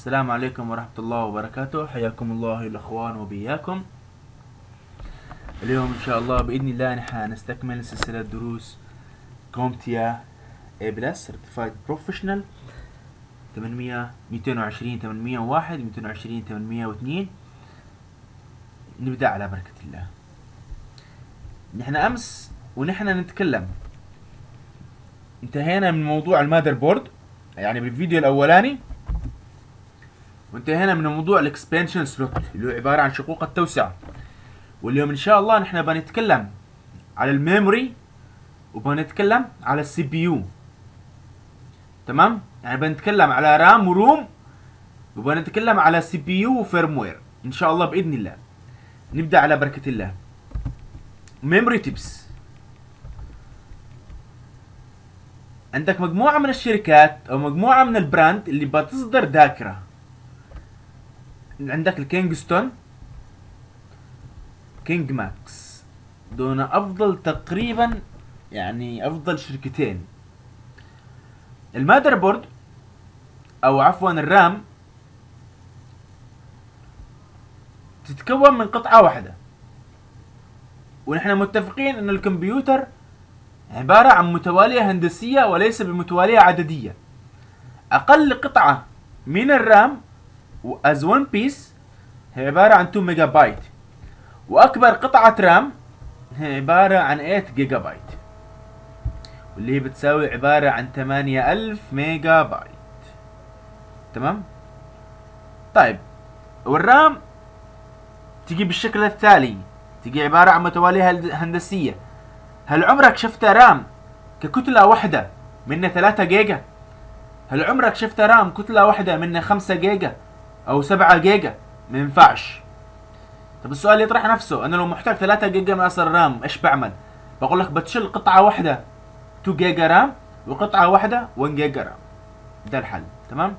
السلام عليكم ورحمة الله وبركاته حياكم الله الأخوان وبياكم اليوم إن شاء الله بإذن الله نحن نستكمل سلسلة دروس كومتيا A بلس Certified Professional 800 220 801 220 802 نبدأ على بركة الله نحن أمس ونحن نتكلم انتهينا من موضوع المادر بورد يعني بالفيديو الأولاني وانتهينا من موضوع الاكسبانشن سلوت اللي هو عباره عن شقوق التوسعه واليوم ان شاء الله نحن بنتكلم على الميموري وبنتكلم على السي بي يو تمام يعني بنتكلم على رام وروم وبنتكلم على سي بي يو وفيرموير ان شاء الله باذن الله نبدا على بركه الله ميموري تيبس عندك مجموعه من الشركات او مجموعه من البراند اللي بتصدر ذاكره عندك الكينغستون كينج ماكس دون افضل تقريبا يعني افضل شركتين المادر بورد او عفوا الرام تتكون من قطعة واحدة ونحن متفقين ان الكمبيوتر عبارة عن متوالية هندسية وليس بمتوالية عددية اقل قطعة من الرام as one piece هي عبارة عن 2 ميجا بايت وأكبر قطعة رام هي عبارة عن 8 جيجا بايت واللي هي بتساوي عبارة عن 8000 ميجا بايت تمام طيب والرام تجي بالشكل التالي تجي عبارة عن متوالية هندسية هل عمرك شفت رام ككتلة واحدة منها 3 جيجا هل عمرك شفت رام كتلة واحدة منها 5 جيجا او 7 جيجا ما ينفعش طب السؤال يطرح نفسه انا لو محتاج 3 جيجا من اصل الرام ايش بعمل بقول لك بتشيل قطعه واحده 2 جيجا رام وقطعه واحده 1 جيجا رام ده الحل تمام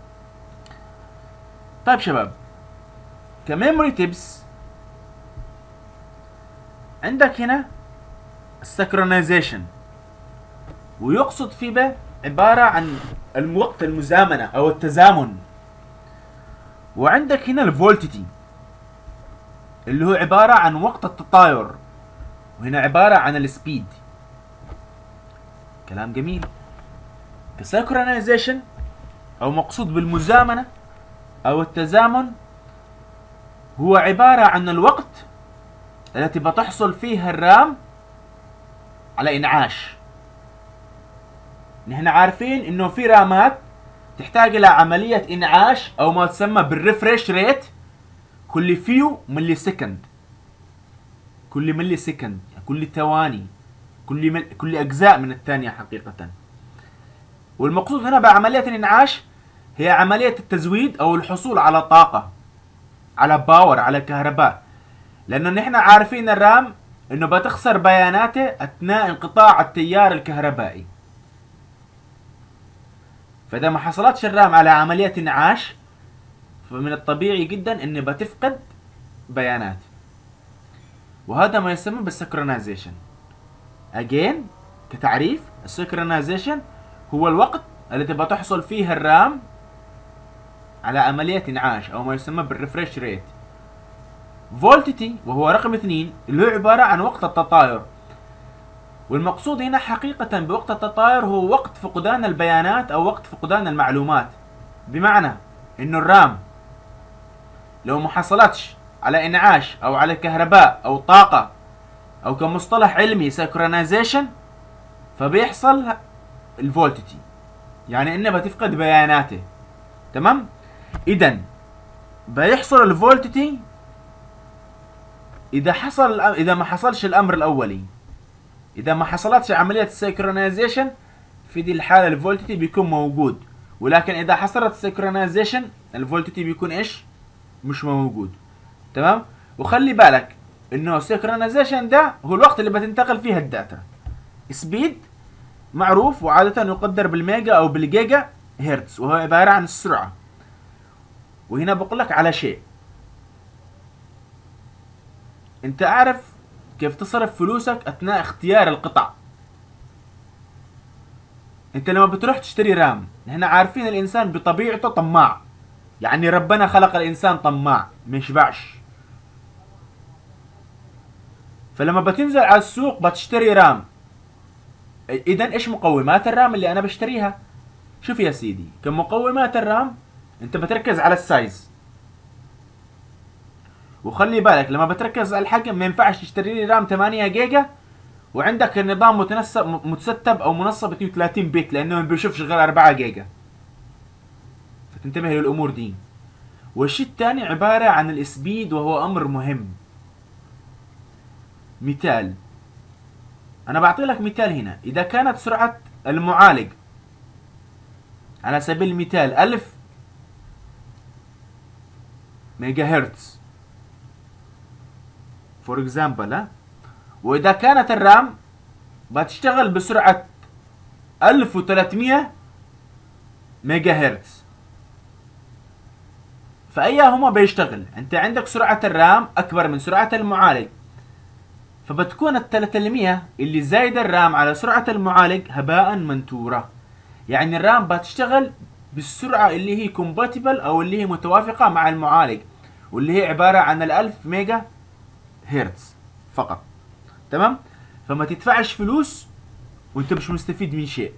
طيب شباب كميموري تيبس عندك هنا السكرونايزيشن ويقصد فيه به عبارة عن الوقت المزامنة أو التزامن وعندك هنا الفولتيتي اللي هو عبارة عن وقت التطاير وهنا عبارة عن السبيد كلام جميل كسيكرونايزيشن او مقصود بالمزامنة او التزامن هو عبارة عن الوقت التي بتحصل فيها الرام على انعاش نحن عارفين انه في رامات تحتاج الى عملية انعاش او ما تسمى بالريفريش ريت كل فيو ملي سكند كل ملي سكند يعني كل ثواني كل مل... كل اجزاء من الثانية حقيقة والمقصود هنا بعملية الانعاش هي عملية التزويد او الحصول على طاقة على باور على كهرباء لانه نحن عارفين الرام انه بتخسر بياناته اثناء انقطاع التيار الكهربائي فاذا ما حصلتش الرام على عمليه انعاش فمن الطبيعي جدا ان بتفقد بيانات وهذا ما يسمى بالسكرونايزيشن اجين كتعريف السكرونايزيشن هو الوقت الذي بتحصل فيه الرام على عملية انعاش او ما يسمى بالريفريش ريت فولتيتي وهو رقم اثنين اللي هو عبارة عن وقت التطاير والمقصود هنا حقيقة بوقت التطاير هو وقت فقدان البيانات أو وقت فقدان المعلومات بمعنى إنه الرام لو ما حصلتش على إنعاش أو على كهرباء أو طاقة أو كمصطلح علمي سيكرونايزيشن فبيحصل الفولتيتي يعني إنه بتفقد بياناته تمام إذا بيحصل الفولتيتي إذا حصل إذا ما حصلش الأمر الأولي اذا ما حصلتش عمليه السيكرونايزيشن في دي الحاله الفولتيتي بيكون موجود ولكن اذا حصلت السيكرونايزيشن الفولتيتي بيكون ايش مش موجود تمام وخلي بالك انه السيكرونايزيشن ده هو الوقت اللي بتنتقل فيه الداتا سبيد معروف وعادة يقدر بالميجا او بالجيجا هرتز وهو عبارة عن السرعة وهنا بقول لك على شيء انت اعرف كيف تصرف فلوسك اثناء اختيار القطع انت لما بتروح تشتري رام احنا عارفين الانسان بطبيعته طماع يعني ربنا خلق الانسان طماع مشبعش فلما بتنزل على السوق بتشتري رام اذا ايش مقومات الرام اللي انا بشتريها شوف يا سيدي كمقومات الرام انت بتركز على السايز وخلي بالك لما بتركز على الحجم ما ينفعش تشتري لي رام 8 جيجا وعندك النظام متنسب متستب او منصب 32 بت لانه ما بيشوفش غير 4 جيجا فتنتبه للامور دي والشيء الثاني عباره عن السبيد وهو امر مهم مثال انا بعطي لك مثال هنا اذا كانت سرعه المعالج على سبيل المثال 1000 ميجا هرتز فور اكزامبل واذا كانت الرام بتشتغل بسرعه 1300 ميجا هرتز فايهما بيشتغل انت عندك سرعه الرام اكبر من سرعه المعالج فبتكون ال 300 اللي زايد الرام على سرعة المعالج هباء منثورة يعني الرام بتشتغل بالسرعة اللي هي كومباتبل او اللي هي متوافقة مع المعالج واللي هي عبارة عن ال 1000 ميجا هرتز فقط تمام فما تدفعش فلوس وانت مش مستفيد من شيء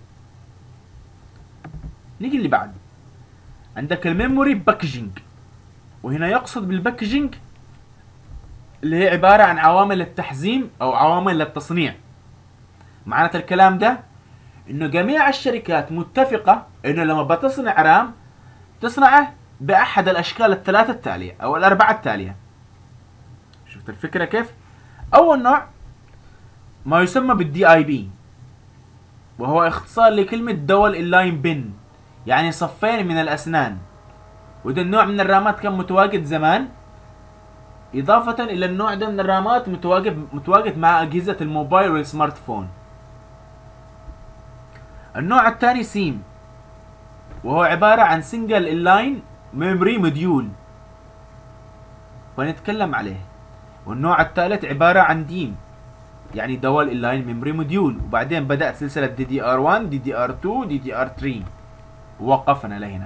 نيجي اللي بعد عندك الميموري باكجينج وهنا يقصد بالباكجينج اللي هي عبارة عن عوامل التحزيم أو عوامل التصنيع معنات الكلام ده إنه جميع الشركات متفقة إنه لما بتصنع رام تصنعه بأحد الأشكال الثلاثة التالية أو الأربعة التالية شفت الفكرة كيف؟ أول نوع ما يسمى بالدي اي بي وهو اختصار لكلمة دول اللاين بن يعني صفين من الأسنان وده النوع من الرامات كان متواجد زمان إضافة إلى النوع ده من الرامات متواجد متواجد مع أجهزة الموبايل والسمارت فون. النوع الثاني سيم وهو عبارة عن سنجل اللاين ميموري موديول ونتكلم عليه والنوع الثالث عبارة عن ديم يعني دول اللاين ميموري موديول وبعدين بدأت سلسلة دي دي ار 1 دي دي ار 2 دي دي ار 3 ووقفنا لهنا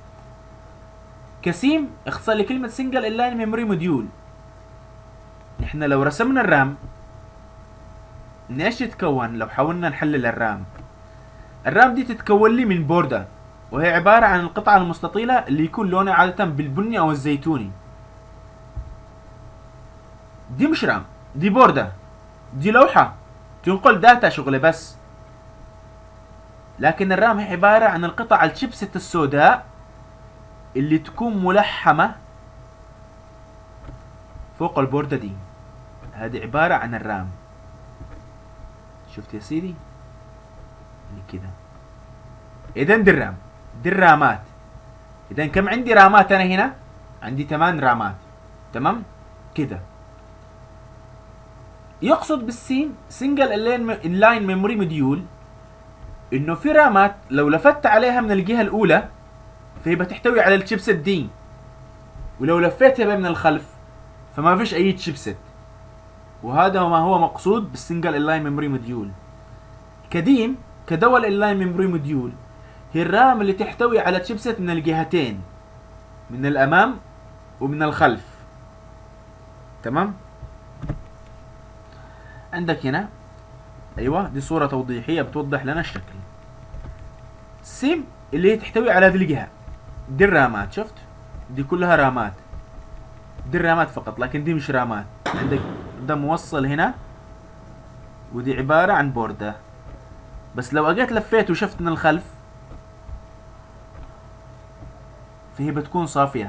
كسيم اختصار لكلمة سنجل اللاين ميموري موديول نحن لو رسمنا الرام من ايش تتكون لو حاولنا نحلل الرام الرام دي تتكون لي من بوردة وهي عبارة عن القطعة المستطيلة اللي يكون لونها عادة بالبني أو الزيتوني دي مش رام دي بوردة دي لوحة تنقل داتا شغلة بس لكن الرام هي عبارة عن القطع الشيبسة السوداء اللي تكون ملحمة فوق البوردة دي هذه عبارة عن الرام شفت يا سيدي اللي كده اذا دي الرام دي الرامات اذا كم عندي رامات انا هنا عندي ثمان رامات تمام كده يقصد بالسين سنجل اللاين ميموري موديول انه في رامات لو لفت عليها من الجهه الاولى فهي بتحتوي على الشيبسيت دي ولو لفيتها من الخلف فما فيش اي تشيبسيت وهذا ما هو مقصود بالسنجل اللاين ميموري موديول كديم كدول اللاين ميموري موديول هي الرام اللي تحتوي على تشيبسيت من الجهتين من الامام ومن الخلف تمام عندك هنا ايوه دي صورة توضيحية بتوضح لنا الشكل سيم اللي هي تحتوي على هذه الجهة دي الرامات شفت دي كلها رامات دي الرامات فقط لكن دي مش رامات عندك ده موصل هنا ودي عبارة عن بوردة بس لو اجيت لفيت وشفت من الخلف فهي بتكون صافية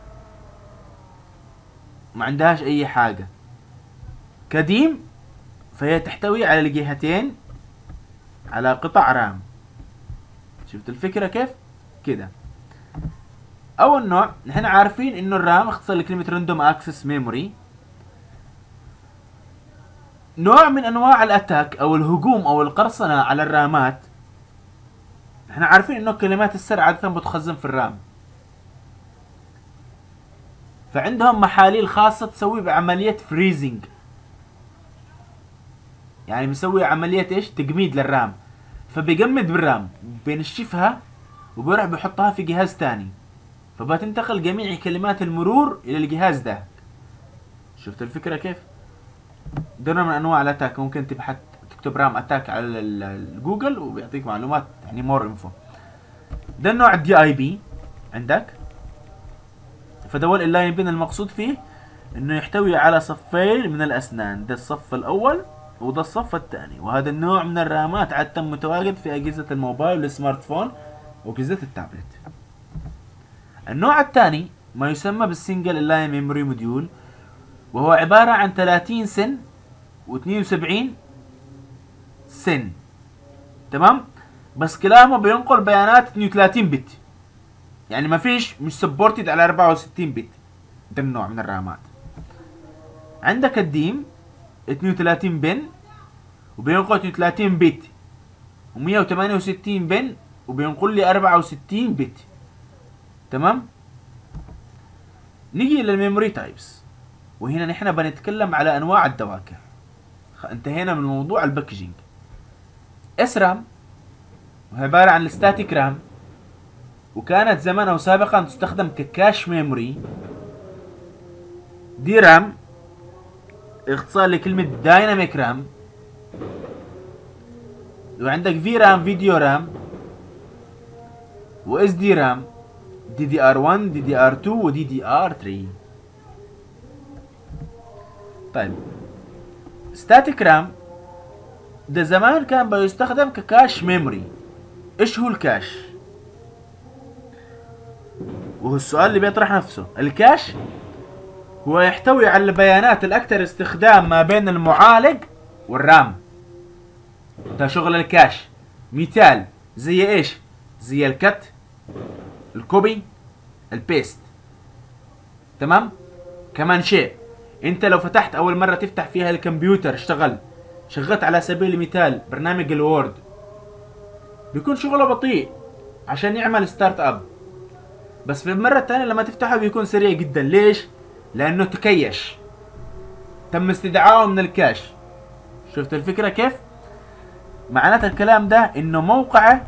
ما عندهاش اي حاجة كديم فهي تحتوي على الجهتين على قطع رام شفت الفكرة كيف كده اول نوع نحن عارفين انه الرام اختصار لكلمة راندوم اكسس ميموري نوع من انواع الاتاك او الهجوم او القرصنة على الرامات احنا عارفين انه كلمات السر عادة بتخزن في الرام فعندهم محاليل خاصة تسوي بعملية فريزنج يعني بيسوي عملية ايش تجميد للرام فبيجمد بالرام بينشفها وبيروح بيحطها في جهاز تاني فبتنتقل جميع كلمات المرور الى الجهاز ده شفت الفكره كيف ده نوع من انواع الاتاك ممكن تبحث تكتب رام اتاك على ال- الجوجل وبيعطيك معلومات يعني مور انفو ده النوع الدي اي بي عندك فدول اللاين بين المقصود فيه انه يحتوي على صفين من الاسنان ده الصف الاول وده الصف الثاني وهذا النوع من الرامات عادة متواجد في اجهزة الموبايل والسمارت فون واجهزة التابلت النوع الثاني ما يسمى بالسنجل اللاين ميموري موديول وهو عبارة عن 30 سن و72 سن تمام بس كلاهما بينقل بيانات 32 بت يعني ما فيش مش سبورتد على 64 بت ده النوع من الرامات عندك الديم 32 بن وبينقل 32 بت و168 بن وبينقل لي 64 بت تمام نيجي للميموري تايبس وهنا نحن بنتكلم على انواع الدواكر خ- انتهينا من موضوع الباكجينج اس رام وهي عبارة عن الستاتيك رام وكانت زمان او سابقا تستخدم ككاش ميموري دي رام اختصار لكلمة دايناميك رام وعندك في رام فيديو رام واس دي رام دي دي ار 1 دي دي ار 2 ودي دي ار 3 طيب ستاتيك رام ده زمان كان بيستخدم ككاش ميموري ايش هو الكاش وهو السؤال اللي بيطرح نفسه الكاش هو يحتوي على البيانات الاكثر استخدام ما بين المعالج والرام ده شغل الكاش مثال زي ايش زي الكت الكوبي البيست تمام كمان شيء انت لو فتحت اول مره تفتح فيها الكمبيوتر اشتغل شغلت على سبيل المثال برنامج الوورد بيكون شغله بطيء عشان يعمل ستارت اب بس في المره الثانيه لما تفتحه بيكون سريع جدا ليش لانه تكيش تم استدعائه من الكاش شفت الفكره كيف معنات الكلام ده انه موقعه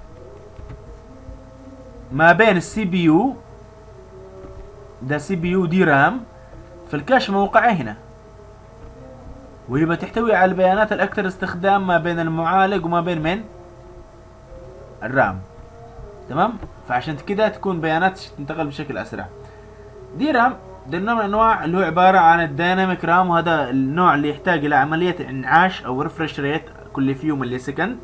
ما بين السي بي يو ده سي بي يو دي رام فالكاش موقعه هنا وهي بتحتوي على البيانات الاكثر استخدام ما بين المعالج وما بين من الرام تمام فعشان كده تكون بيانات تنتقل بشكل اسرع دي رام ده النوع من الانواع اللي هو عباره عن الديناميك رام وهذا النوع اللي يحتاج الى عمليه انعاش او ريفرش ريت كل فيو ملي سكند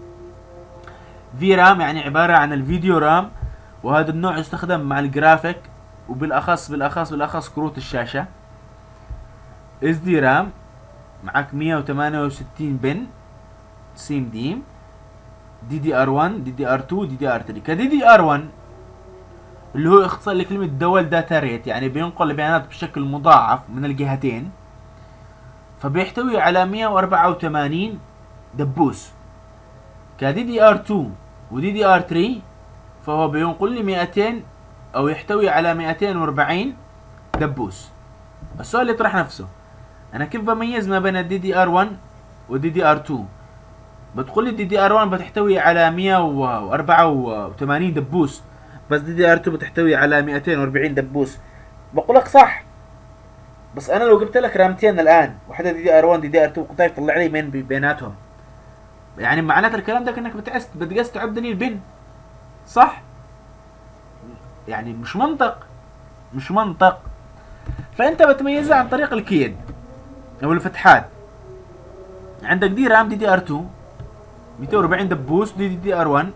في رام يعني عباره عن الفيديو رام وهذا النوع يستخدم مع الجرافيك وبالاخص بالاخص بالاخص كروت الشاشه اس دي رام معك 168 بن سيم ديم دي دي ار 1 دي دي ار 2 دي دي ار 3 كدي دي ار 1 اللي هو اختصار لكلمة دول داتا ريت يعني بينقل البيانات بشكل مضاعف من الجهتين فبيحتوي على 184 دبوس كدي دي ار 2 ودي دي ار 3 فهو بينقل لي 200 او يحتوي على 240 دبوس السؤال اللي يطرح نفسه انا كيف بميز ما بين الدي دي ار 1 والدي دي ار 2 بتقول لي الدي دي ار 1 بتحتوي على 184 دبوس بس دي دي ار 2 بتحتوي على 240 دبوس بقول لك صح بس انا لو جبت لك رامتين الان واحده دي دي ار 1 دي دي ار 2 كنت يطلع لي من بيناتهم يعني معناته الكلام ده كانك بتقس بتقس تعد لي البن صح يعني مش منطق مش منطق فانت بتميزها عن طريق الكيد او الفتحات عندك دي رام دي دي ار 2 240 دبوس دي دي دي ار 1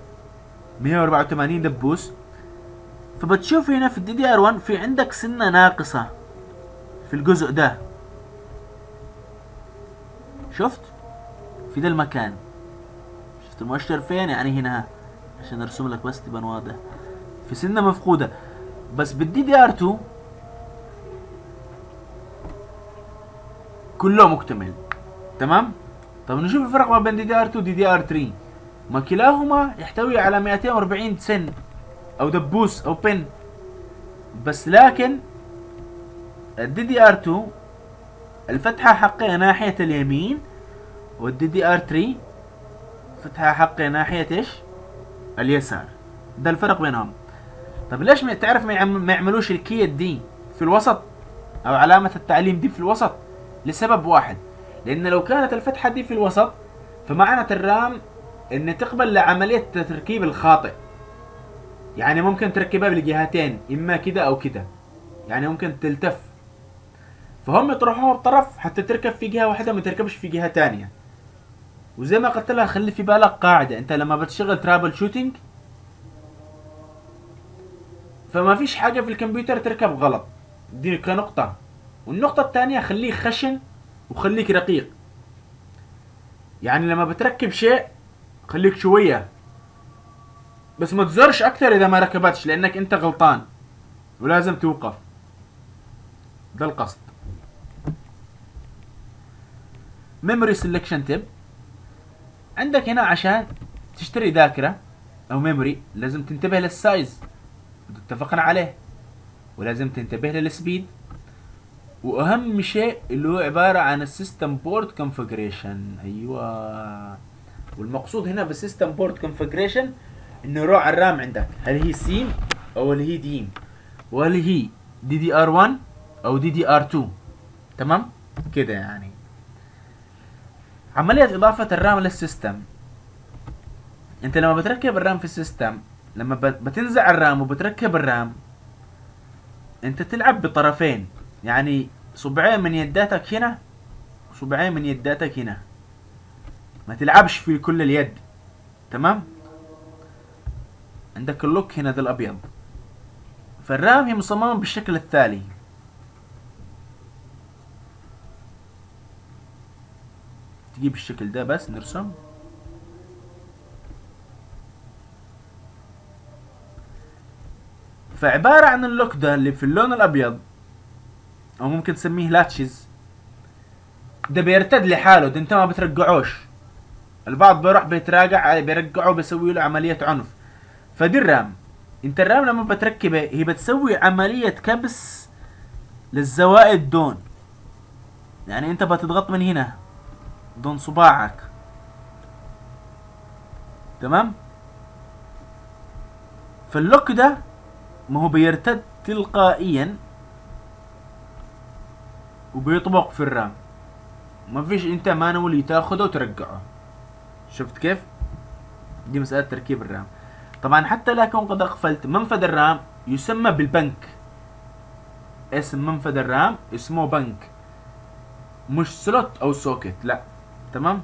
184 دبوس فبتشوف هنا في الدي دي ار 1 في عندك سنه ناقصه في الجزء ده شفت في ده المكان شفت المؤشر فين يعني هنا عشان ارسم لك بس تبان واضح في سنه مفقوده بس بالدي دي ار 2 كله مكتمل تمام طب نشوف الفرق ما بين دي دي ار 2 ودي دي ار 3 ما كلاهما يحتوي على 240 سن او دبوس او بن بس لكن الدي دي ار 2 الفتحة حقها ناحية اليمين والدي دي ار 3 فتحة حقها ناحية ايش؟ اليسار ده الفرق بينهم طب ليش ما تعرف ما, يعم ما يعملوش الكي دي في الوسط او علامة التعليم دي في الوسط لسبب واحد لان لو كانت الفتحة دي في الوسط فمعنى الرام ان تقبل لعملية التركيب الخاطئ يعني ممكن تركبها بالجهتين اما كده او كده يعني ممكن تلتف فهم يطرحوها بطرف حتى تركب في جهة واحدة ما تركبش في جهة تانية وزي ما قلت لها خلي في بالك قاعدة انت لما بتشغل ترابل شوتينج فما فيش حاجة في الكمبيوتر تركب غلط دي كنقطة والنقطة الثانية خليه خشن وخليك رقيق يعني لما بتركب شيء خليك شوية بس ما تزرش اكتر اذا ما ركبتش لانك انت غلطان ولازم توقف ده القصد ميموري سelection تيب عندك هنا عشان تشتري ذاكرة او ميموري لازم تنتبه للسايز اتفقنا عليه ولازم تنتبه للسبيد واهم شيء اللي هو عبارة عن السيستم بورد كونفجريشن ايوه والمقصود هنا بالسيستم بورد كونفجريشن انه روع الرام عندك هل هي سيم او هل هي ديم وهل هي دي دي ار 1 او دي دي ار 2 تمام كده يعني عملية اضافة الرام للسيستم انت لما بتركب الرام في السيستم لما بتنزع الرام وبتركب الرام انت تلعب بطرفين يعني صبعين من يداتك هنا وصبعين من يداتك هنا ما تلعبش في كل اليد تمام عندك اللوك هنا ذا الابيض فالرام هي مصممة بالشكل التالي تجيب الشكل ده بس نرسم فعبارة عن اللوك ده اللي في اللون الابيض او ممكن تسميه لاتشز ده بيرتد لحاله ده انت ما بترجعوش البعض بيروح بيتراجع بيرجعه بيسوي له عملية عنف فدي الرام انت الرام لما بتركبها هي بتسوي عملية كبس للزوائد دون يعني انت بتضغط من هنا دون صباعك تمام فاللوك ده ما هو بيرتد تلقائيا وبيطبق في الرام ما فيش انت مانولي تاخده وترجعه شفت كيف دي مسألة تركيب الرام طبعا حتى لا يكون قد اغفلت منفذ الرام يسمى بالبنك اسم منفذ الرام اسمه بنك مش سلوت او سوكت لا تمام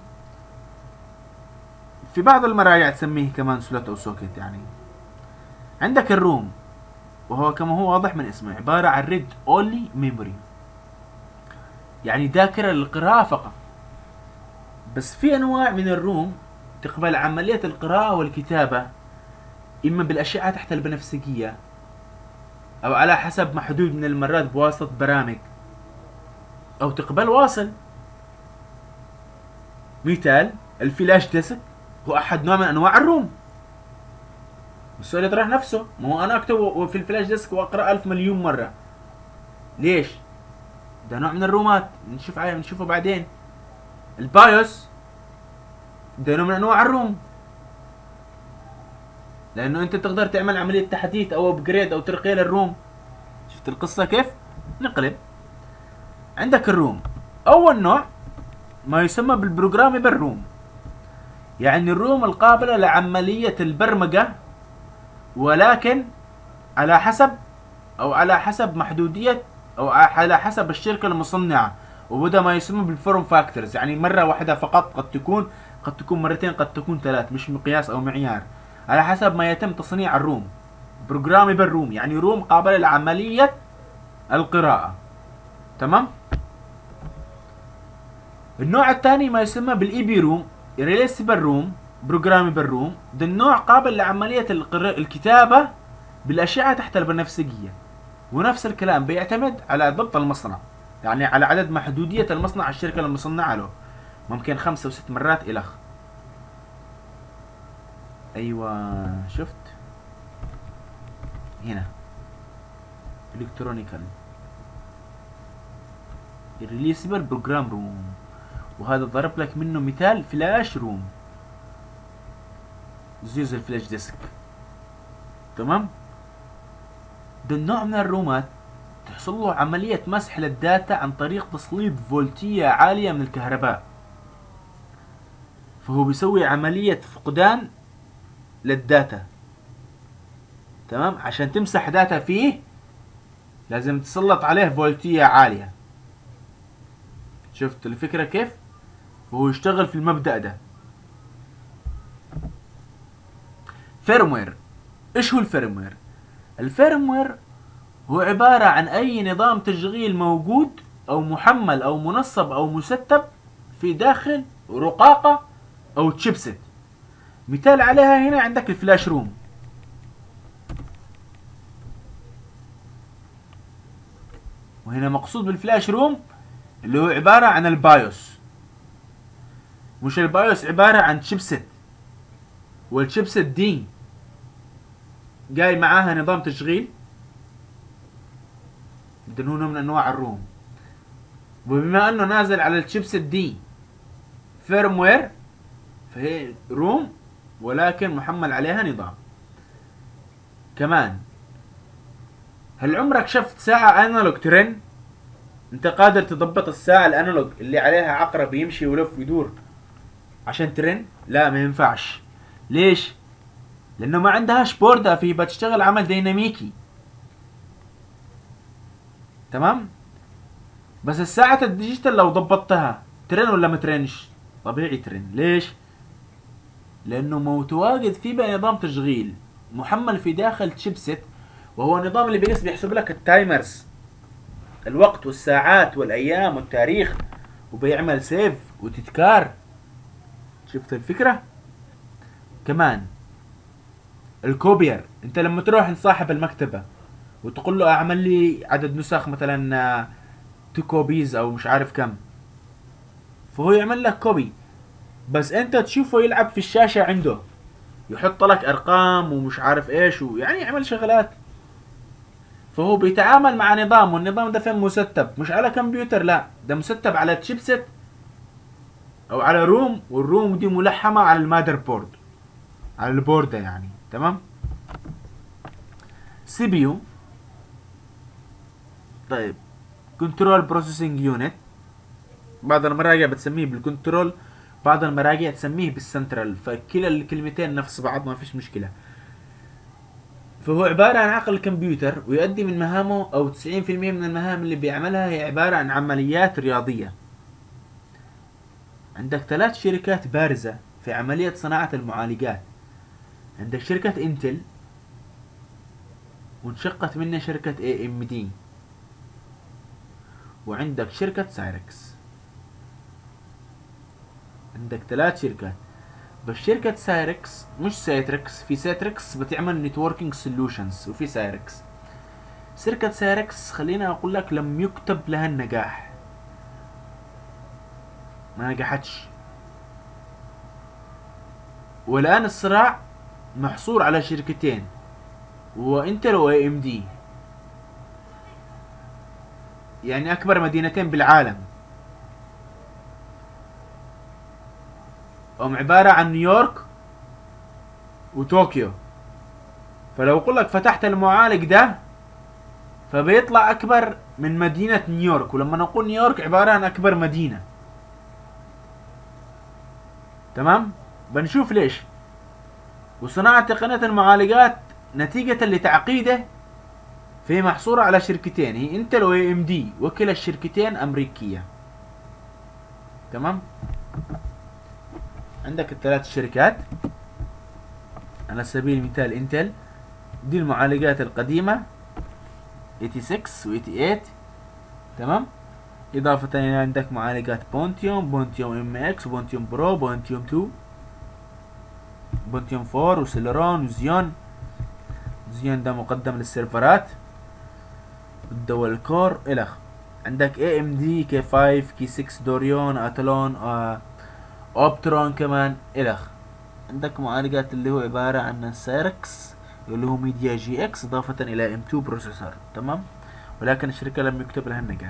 في بعض المراجع تسميه كمان سلوت او سوكت يعني عندك الروم وهو كما هو واضح من اسمه عبارة عن ريد اونلي ميموري يعني ذاكرة للقراءة فقط بس في انواع من الروم تقبل عملية القراءة والكتابة إما بالأشعة تحت البنفسجية أو على حسب محدود من المرات بواسطة برامج أو تقبل واصل مثال الفلاش ديسك هو أحد نوع من أنواع الروم السؤال يطرح نفسه ما هو أنا أكتب في الفلاش ديسك وأقرأ ألف مليون مرة ليش؟ ده نوع من الرومات نشوف عليه نشوفه بعدين البايوس ده نوع من أنواع الروم لانه انت تقدر تعمل عمليه تحديث او ابجريد او ترقيه للروم شفت القصه كيف نقلب عندك الروم اول نوع ما يسمى بالبروجرامبل روم يعني الروم القابلة لعملية البرمجة ولكن على حسب او على حسب محدودية او على حسب الشركة المصنعة وبدا ما يسمى بالفورم فاكتورز يعني مرة واحدة فقط قد تكون قد تكون مرتين قد تكون ثلاث مش مقياس او معيار على حسب ما يتم تصنيع الروم بروجرامبل روم يعني روم قابلة لعملية القراءة تمام النوع الثاني ما يسمى بالاي بي روم ريليسبل روم بروجرامبل روم ده النوع قابل لعملية الكتابة بالأشعة تحت البنفسجية ونفس الكلام بيعتمد على ضبط المصنع يعني على عدد محدودية المصنع الشركة المصنعة له ممكن خمسة وست مرات إلخ ايوه شفت هنا الكترونيكال الريليسبل بروجرام روم وهذا ضرب لك منه مثال فلاش روم زي الفلاش ديسك تمام ده النوع من الرومات تحصل له عملية مسح للداتا عن طريق تسليط فولتية عالية من الكهرباء فهو بيسوي عملية فقدان للداتا تمام عشان تمسح داتا فيه لازم تسلط عليه فولتية عالية شفت الفكرة كيف وهو يشتغل في المبدأ ده فيرموير ايش هو الفيرموير الفيرموير هو عبارة عن أي نظام تشغيل موجود أو محمل أو منصب أو مستب في داخل رقاقة أو تشيبسيت مثال عليها هنا عندك الفلاش روم وهنا مقصود بالفلاش روم اللي هو عبارة عن البايوس مش البايوس عبارة عن تشيبسيت والتشيبسيت دي جاي معاها نظام تشغيل ده هو نوع من انواع الروم وبما انه نازل على الشيبسيت دي فيرموير فهي روم ولكن محمل عليها نظام كمان هل عمرك شفت ساعة انالوج ترن انت قادر تضبط الساعة الانالوج اللي عليها عقرب يمشي ويلف ويدور عشان ترن لا ما ينفعش ليش لانه ما عندهاش بوردة في بتشتغل عمل ديناميكي تمام بس الساعة الديجيتال لو ضبطتها ترن ولا ما ترنش طبيعي ترن ليش لانه متواجد فيه نظام تشغيل محمل في داخل تشيبسيت وهو النظام اللي بيقيس بيحسب لك التايمرز الوقت والساعات والايام والتاريخ وبيعمل سيف وتتكار شفت الفكرة كمان الكوبير انت لما تروح لصاحب المكتبة وتقول له اعمل لي عدد نسخ مثلا تو كوبيز او مش عارف كم فهو يعمل لك كوبي بس انت تشوفه يلعب في الشاشة عنده يحط لك ارقام ومش عارف ايش ويعني يعمل شغلات فهو بيتعامل مع نظام والنظام ده فين مستب مش على كمبيوتر لا ده مستب على تشيبسيت او على روم والروم دي ملحمة على المادر بورد على البوردة يعني تمام سي بي يو طيب كنترول بروسيسنج يونت بعض المراجع بتسميه بالكنترول بعض المراجع تسميه بالسنترال فكلا الكلمتين نفس بعض ما فيش مشكله فهو عبارة عن عقل الكمبيوتر ويؤدي من مهامه أو 90% من المهام اللي بيعملها هي عبارة عن عمليات رياضية عندك ثلاث شركات بارزة في عملية صناعة المعالجات عندك شركة انتل وانشقت منها شركة اي ام دي وعندك شركة سايركس عندك ثلاث شركات بس شركة سايركس مش سايتركس في سايتركس بتعمل نتوركينج سولوشنز وفي سايركس شركة سايركس خلينا اقول لك لم يكتب لها النجاح ما نجحتش والان الصراع محصور على شركتين وانتل واي ام دي يعني اكبر مدينتين بالعالم هم عبارة عن نيويورك وطوكيو فلو اقول لك فتحت المعالج ده فبيطلع اكبر من مدينة نيويورك ولما نقول نيويورك عبارة عن اكبر مدينة تمام بنشوف ليش وصناعة تقنية المعالجات نتيجة لتعقيده في محصورة على شركتين هي انتل و ام دي وكلا الشركتين امريكية تمام عندك الثلاث شركات على سبيل المثال انتل دي المعالجات القديمة 86 و 88 تمام إضافة إلى عندك معالجات بونتيوم بونتيوم ام اكس بونتيوم برو بونتيوم 2 بونتيوم 4 وسيلرون وزيون زيون ده مقدم للسيرفرات الدول كور الخ عندك اي ام دي كي 5 كي 6 دوريون اتلون آه اوبترون كمان الخ عندك معالجات اللي هو عبارة عن سيركس اللي هو ميديا جي اكس اضافة الى ام 2 بروسيسور تمام ولكن الشركة لم يكتب لها النجاح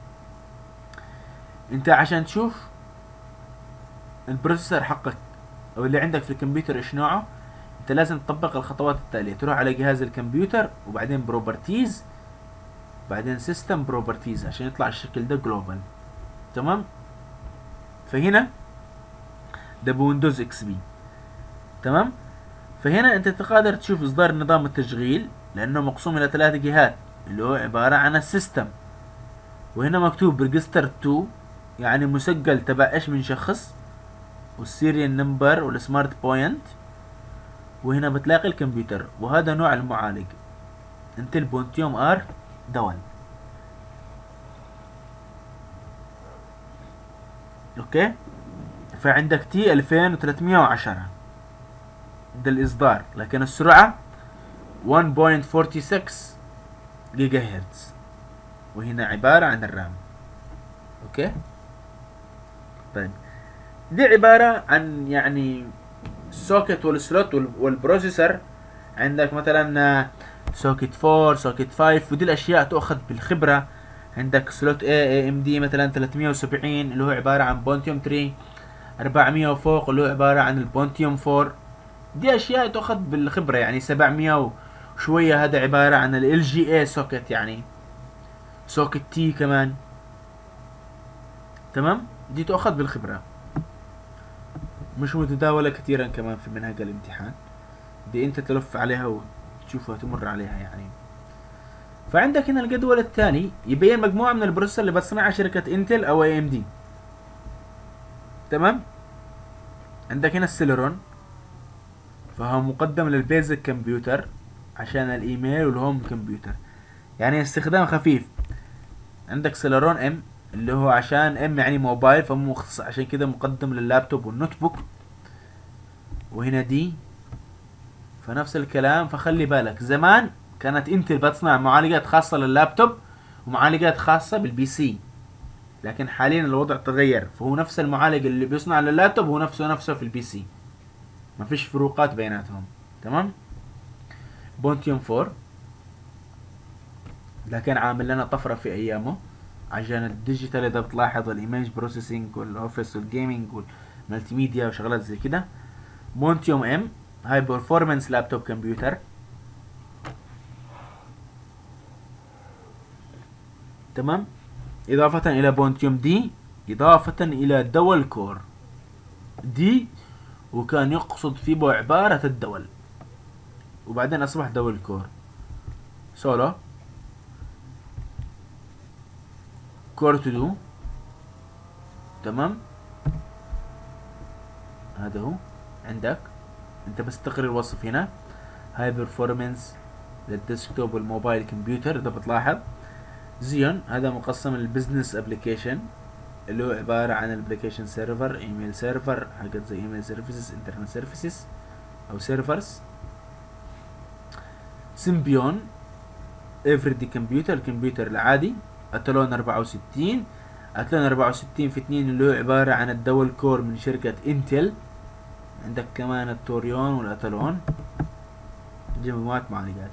انت عشان تشوف البروسيسور حقك او اللي عندك في الكمبيوتر ايش نوعه انت لازم تطبق الخطوات التالية تروح على جهاز الكمبيوتر وبعدين بروبرتيز بعدين سيستم بروبرتيز عشان يطلع الشكل ده جلوبال تمام فهنا ده بويندوز اكس بي تمام فهنا انت تقدر تشوف اصدار نظام التشغيل لانه مقسوم الى ثلاث جهات اللي هو عبارة عن السيستم وهنا مكتوب ريجستر 2 يعني مسجل تبع ايش من شخص والسيريال نمبر والسمارت بوينت وهنا بتلاقي الكمبيوتر وهذا نوع المعالج انتل بونتيوم ار دول اوكي فعندك تي 2310 ده الاصدار لكن السرعة 1.46 جيجا هرتز وهنا عبارة عن الرام اوكي طيب دي عبارة عن يعني السوكت والسلوت والبروسيسور عندك مثلا سوكت 4 سوكت 5 ودي الاشياء تؤخذ بالخبرة عندك سلوت A اي ام دي مثلا 370 اللي هو عبارة عن بونتيوم 3 400 وفوق اللي هو عبارة عن البونتيوم 4 دي اشياء تؤخذ بالخبرة يعني 700 وشوية هذا عبارة عن ال جي اي سوكت يعني سوكت تي كمان تمام دي تؤخذ بالخبرة مش متداولة كثيرا كمان في منهج الامتحان دي انت تلف عليها وتشوفها تمر عليها يعني فعندك هنا الجدول الثاني يبين مجموعة من البروسيسور اللي بتصنعها شركة انتل او اي ام دي تمام عندك هنا السيلرون فهو مقدم للبيزك كمبيوتر عشان الايميل والهوم كمبيوتر يعني استخدام خفيف عندك سيلرون ام اللي هو عشان ام يعني موبايل فمو مختص عشان كده مقدم لللابتوب والنوت بوك وهنا دي فنفس الكلام فخلي بالك زمان كانت انتل بتصنع معالجات خاصة لللابتوب ومعالجات خاصة بالبي سي لكن حاليا الوضع تغير فهو نفس المعالج اللي بيصنع لللابتوب هو نفسه نفسه في البي سي ما فيش فروقات بيناتهم تمام بونتيوم 4 ده كان عامل لنا طفرة في ايامه عشان الديجيتال اذا بتلاحظ الايمج بروسيسنج والاوفيس والجيمنج والمالتي ميديا وشغلات زي كده مونتيوم ام هاي برفورمانس لابتوب كمبيوتر تمام إضافة إلى بونتيوم دي إضافة إلى دول كور دي وكان يقصد فيه عبارة الدول وبعدين أصبح دول كور سولو كور تو دو تمام هذا هو عندك انت بس تقري الوصف هنا هاي برفورمانس للديسكتوب والموبايل كمبيوتر اذا بتلاحظ زيون هذا مقسم للبزنس ابلكيشن اللي هو عبارة عن الابلكيشن سيرفر ايميل سيرفر حاجات زي ايميل سيرفيسز انترنت سيرفيسز او سيرفرز سيمبيون افريدي كمبيوتر الكمبيوتر العادي اتلون 64 اتلون 64 في 2 اللي هو عبارة عن الدول كور من شركة انتل عندك كمان التوريون والاتلون دي مجموعة معالجات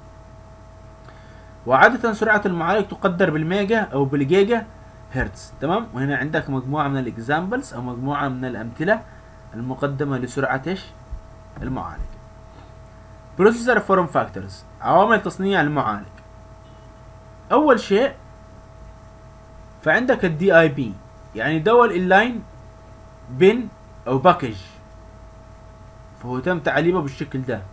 وعادة سرعة المعالج تقدر بالميجا أو بالجيجا هرتز تمام وهنا عندك مجموعة من الإكزامبلز أو مجموعة من الأمثلة المقدمة لسرعة إيش المعالج بروسيسور فورم فاكتورز عوامل تصنيع المعالج أول شيء فعندك الدي اي بي يعني دول اللاين بن أو باكج فهو تم تعليمه بالشكل ده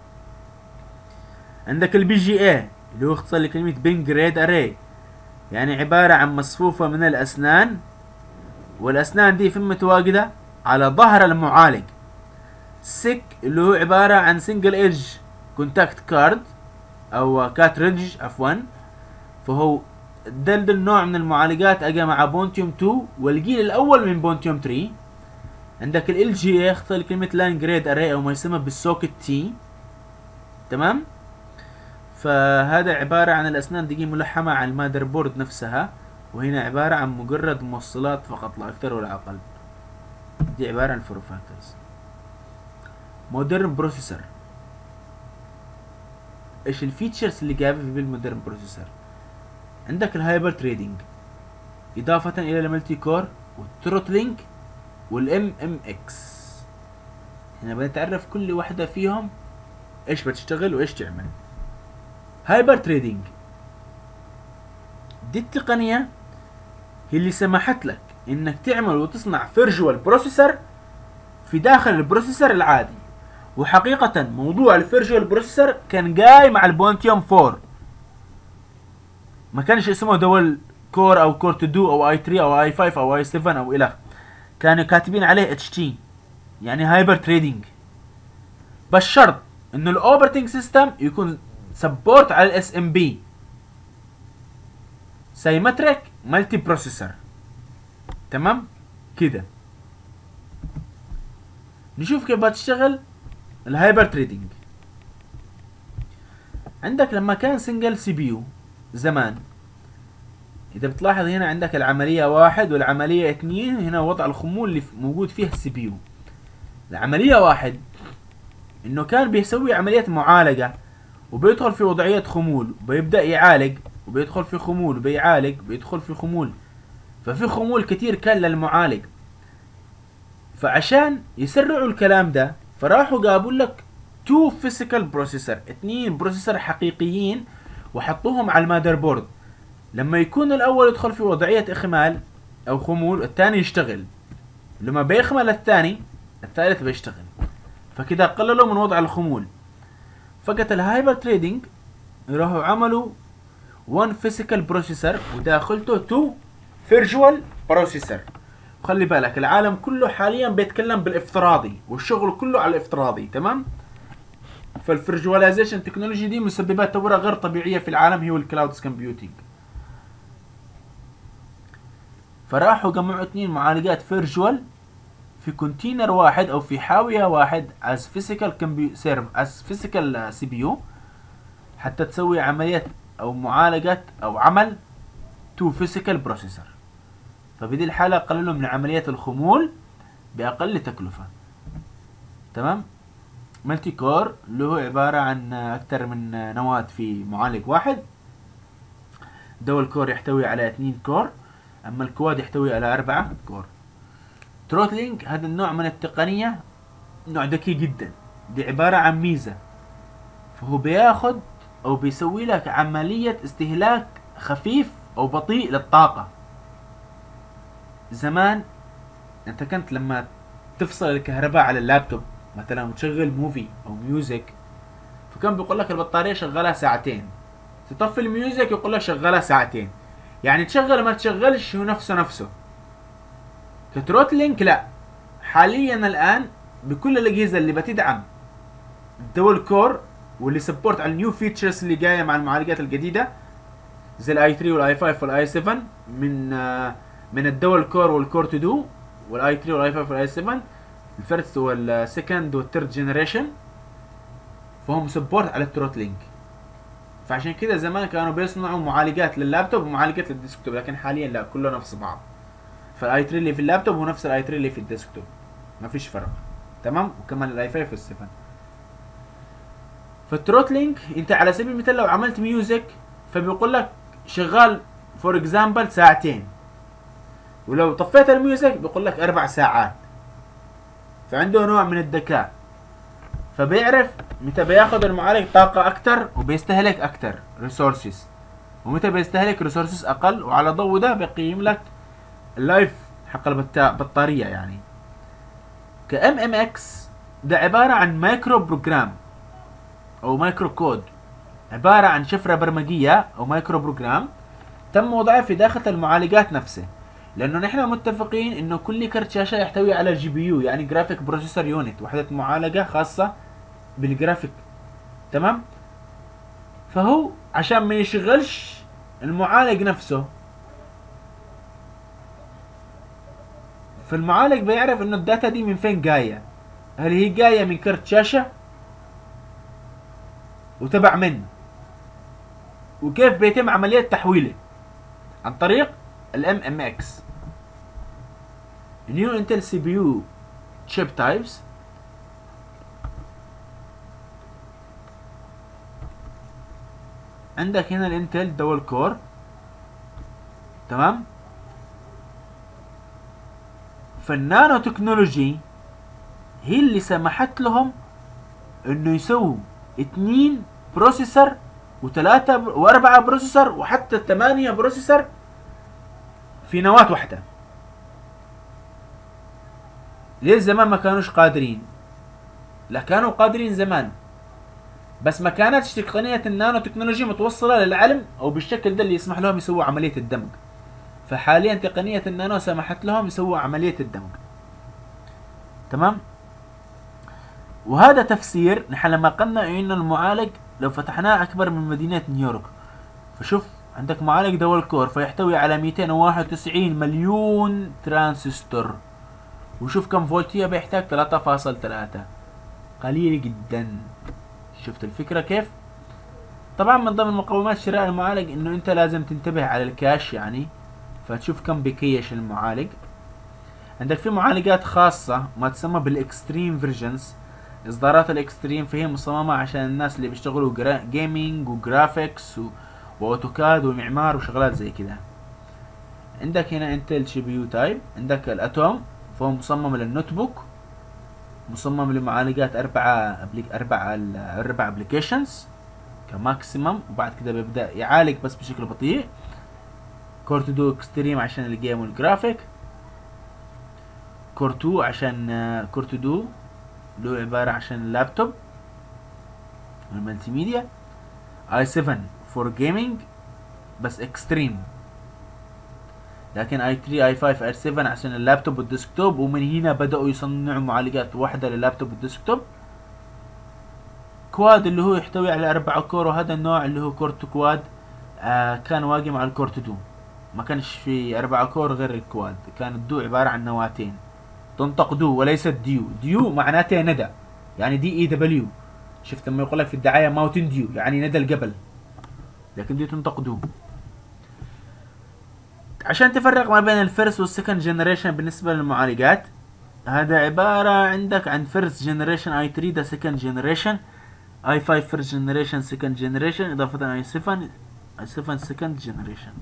عندك البي جي اي اللي هو اختصار لكلمة بين جريد اري يعني عبارة عن مصفوفة من الاسنان والاسنان دي فين متواجدة على ظهر المعالج سيك اللي هو عبارة عن سنجل ايدج كونتاكت كارد او كاتريدج عفوا فهو ده النوع من المعالجات اجى مع بونتيوم 2 والجيل الاول من بونتيوم 3 عندك ال جي اي اختصار لكلمة لاين جريد اري او ما يسمى بالسوكت تي تمام فهذا عبارة عن الأسنان دي ملحمة على المادر بورد نفسها وهنا عبارة عن مجرد موصلات فقط لا أكثر ولا أقل دي عبارة عن فورم فاكتورز مودرن بروسيسور ايش الفيتشرز اللي جايبها في المودرن بروسيسور عندك الهايبر تريدنج إضافة إلى الملتي كور والتروتلينج والام ام اكس هنا بنتعرف كل واحدة فيهم ايش بتشتغل وايش تعمل هايبر تريدينج دي التقنية هي اللي سمحت لك انك تعمل وتصنع فيرجوال بروسيسور في داخل البروسيسور العادي وحقيقة موضوع الفيرجوال بروسيسور كان جاي مع البونتيوم 4 ما كانش اسمه دول كور او كور تو دو او اي 3 او اي 5 او اي 7 او الى كانوا كاتبين عليه اتش تي يعني هايبر تريدينج بس شرط انه الاوبريتنج سيستم يكون سبورت على الاس ام بي سايمتريك مالتي بروسيسور تمام كده نشوف كيف بتشتغل الهايبر تريدينج عندك لما كان سنجل سي بي يو زمان اذا بتلاحظ هنا عندك العملية واحد والعملية اثنين هنا وضع الخمول اللي موجود فيها السي بي يو العملية واحد انه كان بيسوي عملية معالجة وبيدخل في وضعية خمول وبيبدأ يعالج وبيدخل في خمول وبيعالج وبيدخل في خمول ففي خمول كتير كان للمعالج فعشان يسرعوا الكلام ده فراحوا جابوا لك تو فيزيكال بروسيسور اثنين بروسيسور حقيقيين وحطوهم على المادر بورد لما يكون الاول يدخل في وضعية اخمال او خمول الثاني يشتغل لما بيخمل الثاني الثالث بيشتغل فكده قللوا من وضع الخمول فقط الهايبر تريدينج راحوا عملوا 1 فيزيكال بروسيسور وداخلته 2 فيرجوال بروسيسور خلي بالك العالم كله حاليا بيتكلم بالافتراضي والشغل كله على الافتراضي تمام فالفيرجواليزيشن تكنولوجي دي مسببات ثوره غير طبيعيه في العالم هي الكلاودز كومبيوتينج فراحوا جمعوا اثنين معالجات فيرجوال في كونتينر واحد او في حاويه واحد از فيزيكال سيرف از فيزيكال سي بي يو حتى تسوي عمليه او معالجه او عمل تو فيزيكال بروسيسور فبدي الحالة قللوا من عملية الخمول بأقل تكلفة تمام ملتي كور اللي هو عبارة عن أكثر من نواة في معالج واحد دول كور يحتوي على اثنين كور أما الكواد يحتوي على أربعة كور تروتلينج هذا النوع من التقنية نوع ذكي جدا دي عبارة عن ميزة فهو بياخد أو بيسوي لك عملية استهلاك خفيف أو بطيء للطاقة زمان انت كنت لما تفصل الكهرباء على اللابتوب مثلا وتشغل موفي او ميوزك فكان بيقول لك البطاريه شغالها ساعتين تطفي الميوزك يقول لك شغالها ساعتين يعني تشغل ما تشغلش هو نفسه نفسه كتروت لينك لا حاليا الان بكل الاجهزه اللي بتدعم الدول كور واللي سبورت على النيو فيتشرز اللي جايه مع المعالجات الجديده زي الاي 3 والاي 5 والاي 7 من آه من الدول كور والكور تو دو والاي 3 والاي 5 والاي 7 الفيرست والسكند والثيرد جنريشن فهم سبورت على التروت لينك فعشان كذا زمان كانوا بيصنعوا معالجات لللابتوب ومعالجات للديسكتوب لكن حاليا لا كله نفس بعض فالاي 3 اللي في اللابتوب هو نفس الاي 3 اللي في الديسكتوب ما فيش فرق تمام وكمان الاي 5 وال 7 فالتروت لينك انت على سبيل المثال لو عملت ميوزك فبيقول لك شغال فور اكزامبل ساعتين ولو طفيت الميوزك بيقول لك اربع ساعات فعنده نوع من الذكاء فبيعرف متى بياخذ المعالج طاقة أكتر وبيستهلك أكتر ريسورسز ومتى بيستهلك ريسورسز أقل وعلى ضوء ده بيقيم لك اللايف حق البطارية يعني كام ام اكس ده عبارة عن مايكرو بروجرام أو مايكرو كود عبارة عن شفرة برمجية أو مايكرو بروجرام تم وضعها في داخل المعالجات نفسها لانه نحن متفقين انه كل كرت شاشه يحتوي على جي بي يو يعني جرافيك بروسيسور يونت وحده معالجه خاصه بالجرافيك تمام فهو عشان ما يشغلش المعالج نفسه فالمعالج بيعرف انه الداتا دي من فين جايه هل هي جايه من كرت شاشه وتبع من وكيف بيتم عمليه تحويله عن طريق الام ام اكس نيو انتل سي بي يو شيب تايبس عندك هنا الانتل دول كور تمام فالنانو تكنولوجي هي اللي سمحت لهم انه يسووا اثنين بروسيسور وثلاثة واربعة بروسيسور وحتى ثمانية بروسيسور في نواة واحدة ليه زمان ما كانوش قادرين لا كانوا قادرين زمان بس ما كانتش تقنية النانو تكنولوجيا متوصلة للعلم او بالشكل ده اللي يسمح لهم يسووا عملية الدمج فحاليا تقنية النانو سمحت لهم يسووا عملية الدمج تمام وهذا تفسير نحن لما قلنا انه المعالج لو فتحناه اكبر من مدينة نيويورك فشوف عندك معالج دول كور فيحتوي على 291 مليون ترانزستور وشوف كم فولتية بيحتاج 3.3 قليل جدا شفت الفكرة كيف طبعا من ضمن مقومات شراء المعالج انه انت لازم تنتبه على الكاش يعني فتشوف كم بكيش المعالج عندك في معالجات خاصة ما تسمى بالاكستريم فيرجنز اصدارات الاكستريم فهي مصممة عشان الناس اللي بيشتغلوا جيمنج وجرافيكس و... واوتوكاد ومعمار وشغلات زي كده عندك هنا انتل جي بي يو تايب عندك الاتوم فهو مصمم للنوت بوك مصمم لمعالجات أربعة أبليك أربعة أربع أبليكيشنز كماكسيمم وبعد كده بيبدأ يعالج بس بشكل بطيء كور تو دو اكستريم عشان الجيم والجرافيك كور 2 عشان كور تو دو اللي هو عبارة عشان اللابتوب والملتي ميديا اي 7 فور جيمنج بس اكستريم لكن اي 3 اي 5 اي 7 عشان اللابتوب والديسكتوب ومن هنا بدأوا يصنعوا معالجات واحدة لللابتوب والديسكتوب كواد اللي هو يحتوي على أربعة كور وهذا النوع اللي هو كورت كواد آه كان واقي مع الكورت دو ما كانش في أربعة كور غير الكواد كان الدو عبارة عن نواتين تنطق دو وليست ديو ديو معناتها ندى يعني دي اي دبليو شفت لما يقول لك في الدعاية ماوتن ديو يعني ندى الجبل لكن دي تنطق دو عشان تفرق ما بين الفيرست والسكند جنريشن بالنسبة للمعالجات هذا عبارة عندك عن فيرست جنريشن اي 3 ده سكند جنريشن اي 5 فيرست جنريشن سكند جنريشن اضافة اي 7 اي 7 سكند جنريشن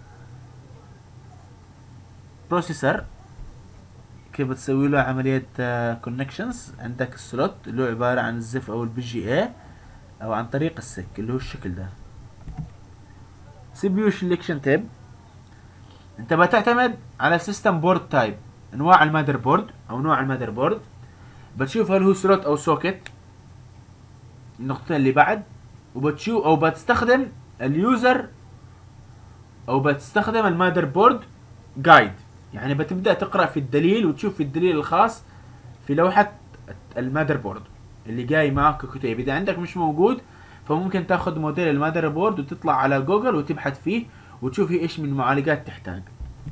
بروسيسور كيف بتسوي له عملية كونكشنز uh, عندك السلوت اللي هو عبارة عن الزف او البي جي اي او عن طريق السك اللي هو الشكل ده سي بي يو سelection تيب انت بتعتمد على سيستم بورد تايب انواع المادر بورد او نوع المادر بورد بتشوف هل هو سلوت او سوكت النقطتين اللي بعد وبتشوف او بتستخدم اليوزر او بتستخدم المادر بورد جايد يعني بتبدا تقرا في الدليل وتشوف في الدليل الخاص في لوحه المادر بورد اللي جاي معك كتيب اذا عندك مش موجود فممكن تاخذ موديل المادر بورد وتطلع على جوجل وتبحث فيه وتشوف هي ايش من معالجات تحتاج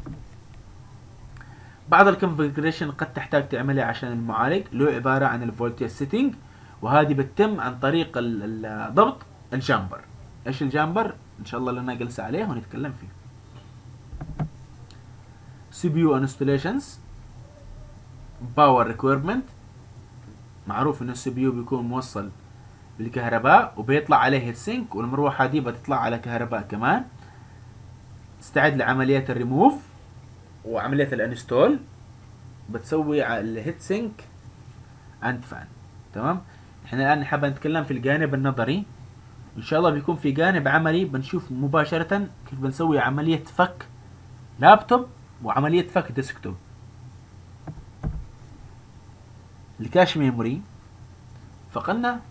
بعض الكونفجريشن قد تحتاج تعملها عشان المعالج له عبارة عن الفولتيج سيتنج وهذه بتتم عن طريق الضبط الجامبر ايش الجامبر ان شاء الله لنا جلسة عليه ونتكلم فيه سي بي يو انستليشنز باور ريكويرمنت معروف انه السي بي يو بيكون موصل بالكهرباء وبيطلع عليه هيت سينك والمروحه دي بتطلع على كهرباء كمان تستعد لعملية الريموف وعملية الانستول بتسوي الهيت سينك اند فان تمام احنا الان حابة نتكلم في الجانب النظري ان شاء الله بيكون في جانب عملي بنشوف مباشرة كيف بنسوي عملية فك لابتوب وعملية فك ديسكتوب الكاش ميموري فقلنا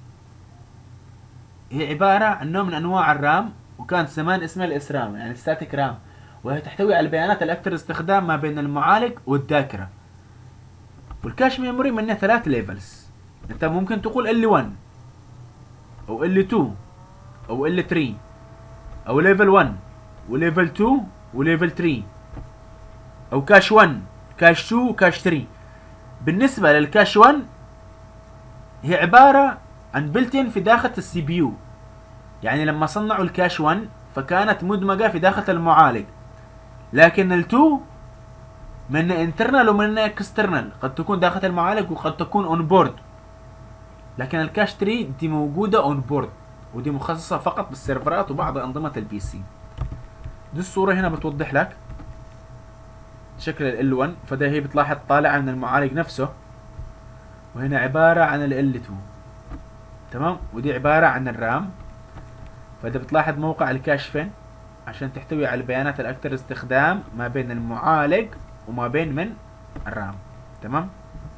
هي عبارة عن نوع من انواع الرام وكان زمان اسمها الاسرام يعني ستاتيك رام وهي تحتوي على البيانات الاكثر استخدام ما بين المعالج والذاكره والكاش ميموري منها ثلاث ليفلز انت ممكن تقول ال 1 او ال 2 او ال 3 او ليفل 1 وليفل 2 وليفل 3 او كاش 1 كاش 2 وكاش 3 بالنسبة للكاش 1 هي عبارة عن بلتين في داخل السي بي يو يعني لما صنعوا الكاش 1 فكانت مدمجة في داخل المعالج لكن ال2 من انترنال ومن اكسترنال قد تكون داخل المعالج وقد تكون اون بورد لكن الكاش 3 دي موجودة اون بورد ودي مخصصة فقط بالسيرفرات وبعض انظمة البي سي دي الصورة هنا بتوضح لك شكل ال 1 فده هي بتلاحظ طالعة من المعالج نفسه وهنا عبارة عن ال 2 تمام ودي عبارة عن الرام فإذا بتلاحظ موقع الكاش فين عشان تحتوي على البيانات الأكثر استخدام ما بين المعالج وما بين من الرام تمام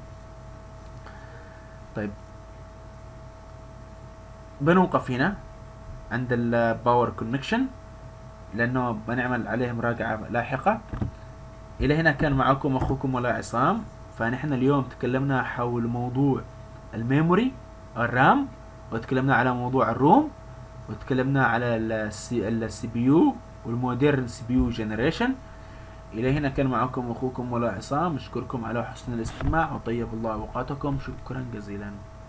طيب بنوقف هنا عند الباور كونكشن لانه بنعمل عليه مراجعة لاحقة الى هنا كان معكم اخوكم ولا عصام فنحن اليوم تكلمنا حول موضوع الميموري الرام وتكلمنا على موضوع الروم وتكلمنا على السي بي يو والمودرن سي بي يو جنريشن الى هنا كان معكم اخوكم ولا عصام اشكركم على حسن الاستماع وطيب الله اوقاتكم شكرا جزيلا